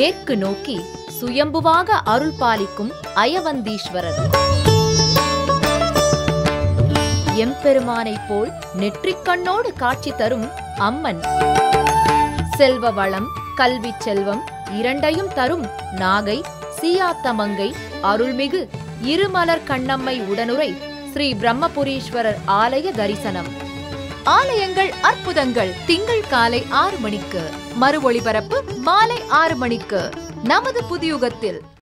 மேற்கு நோக்கி சுயம்புவாக அருள் பாலிக்கும் அயவந்தீஸ்வரர் எம்பெருமானைப் போல் நெற்றிக் கண்ணோடு காட்சி தரும் அம்மன் செல்வ வளம் கல்விச் செல்வம் இரண்டையும் தரும் நாகை சீயாத்தமங்கை அருள்மிகு இருமலர் கண்ணம்மை உடனுரை ஸ்ரீ பிரம்மபுரீஸ்வரர் ஆலய தரிசனம் ஆலயங்கள் அற்புதங்கள் திங்கள் காலை ஆறு மணிக்கு மறு ஒளிபரப்பு மாலை ஆறு மணிக்கு நமது புதியுகத்தில்